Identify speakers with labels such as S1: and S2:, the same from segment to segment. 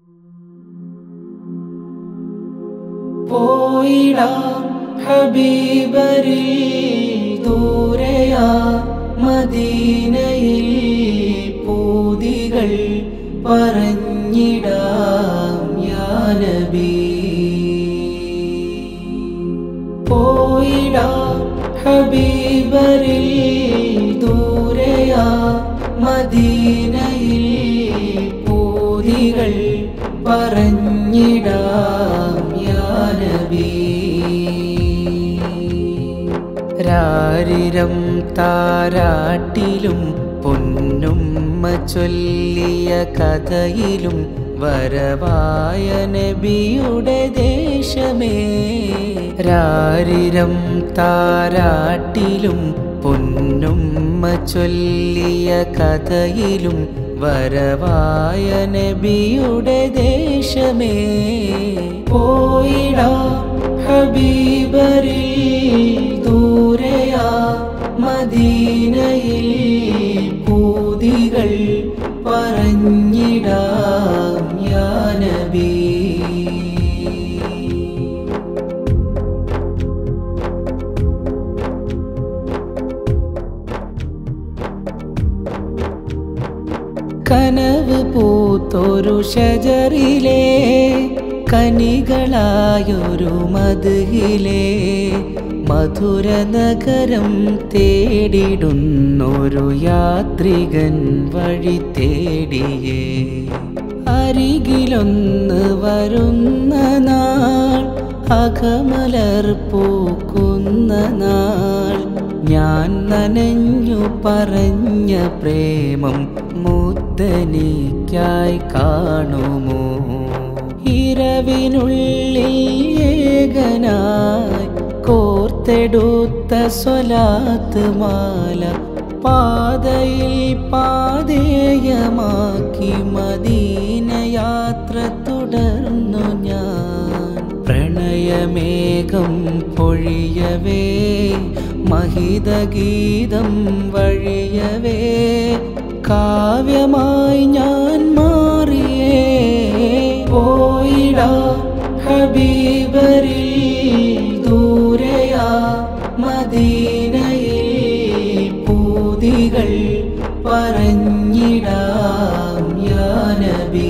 S1: പോയിടാം ഹബീബരിൽ ദൂരയാ മദീനയിൽ പൂതികൾ പറഞ്ഞിടാം യാ നബി പോയിടാം ഹബീബരിൽ ദൂരയാ മദീനയിൽ പൂതികൾ പറഞ്ഞിടാം യാ നബി രാരിരം താരാട്ടിലും പൊന്നുമ്മ ചൊല്ലിയ കഥയിലും വരവായ നബിയുടെ ദേശമേ രാരിരം താരാട്ടിലും പൊന്നുമ്മ ചൊല്ലിയ കഥയിലും വരവായ നബിയുടെ ദേശമേ പോയിടാ ഹബീബരിൽ ദൂരയാ മദീനയിൽ പൂതികൾ പറഞ്ഞിടാം യാ നബി കനവ് പൂത്തൊരു ഷജറിലെ കനികളായൊരു മധുഹിലെ മധുര നഗരം തേടിടുന്നൊരു യാത്രികൻ വഴി തേടിയേ അരികിലൊന്ന് വരുന്ന നാൾ അകമലർ പൂക്കുന്ന നാൾ ഞാൻ നനഞ്ഞു പറഞ്ഞ പ്രേമം മുത്തനിക്കായി കാണുമോ ഇരവിനുള്ളിൽ ഏകനായി കോർത്തെടുത്ത സ്വലാത്ത് മാല പാതയിൽ പാതേയമാക്കി മദീന യാത്ര തുടർന്നു ഞാൻ പ്രണയമേഘം പൊഴിയവേ മഹിതഗീതം വഴിയവേ കാവ്യമായി ഞാൻ മാറിയേ പോയിടാ ഹബീബരിൽ ദൂരയാ മദീനയിൽ പൂതികൾ പറഞ്ഞിടാം യാ നബി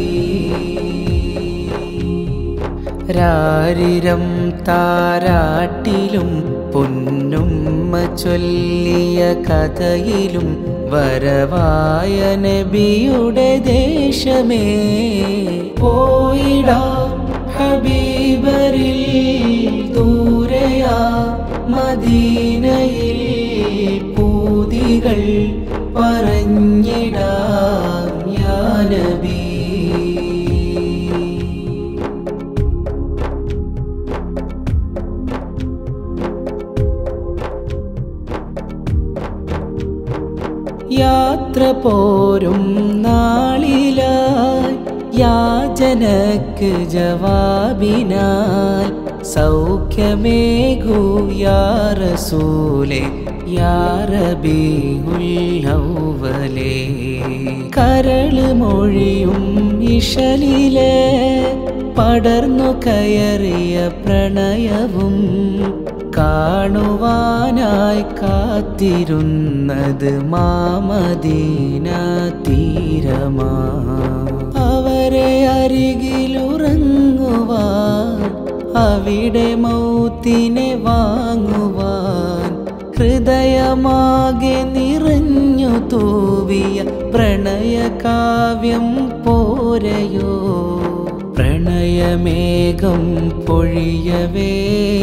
S1: രാരിരം താരാട്ടിലും പൊന്നുമ്മ ചൊല്ലിയ കഥയിലും വരവായ നബിയുടെ ദേശമേ പോയിടാ ഹബീബരിൽ ദൂരയാ മദീനയിൽ പൂതികൾ പറഞ്ഞിടാം യാ നബി യാത്ര പോരും നാളിലായി യാചനക്ക് ജവാബിനാൽ സൗഖ്യമേകൂ യാറസൂലെ യാറബിയുള്ളവലേ കരള് മൊഴിയും ഇഷലിലെ പടർന്നു കയറിയ പ്രണയവും കാണുവാനായി കാത്തിരുന്നത് മാമദീന തീരമാ അവരെ അരികിലുറങ്ങുവാൻ അവിടെ മൗത്തിനെ വാങ്ങുവാൻ ഹൃദയമാകെ നിറഞ്ഞു തൂവിയ പ്രണയകാവ്യം പോരയോ പ്രണയമേഘം പൊഴിയവേ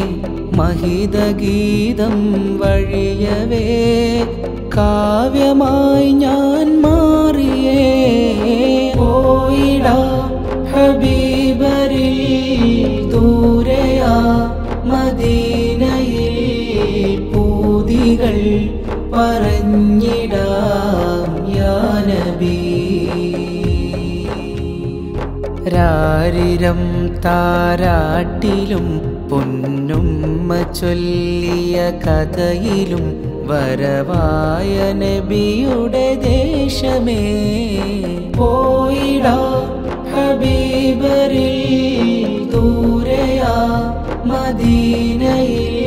S1: മഹിതഗീതം വഴിയവേ കാവ്യമായി ഞാൻ മാറിയേ പോയിടാ ഹബീബരിൽ ദൂരയാ മദീനയിൽ പൂതികൾ പറഞ്ഞിടാം യാ നബി രാരിരം താരാട്ടിലും പൊന്നുമ്മ ചൊല്ലിയ കഥയിലും വരവായ നബിയുടെ ദേശമേ പോയിടാ ഹബീബരിൽ ദൂരയാ മദീനയിൽ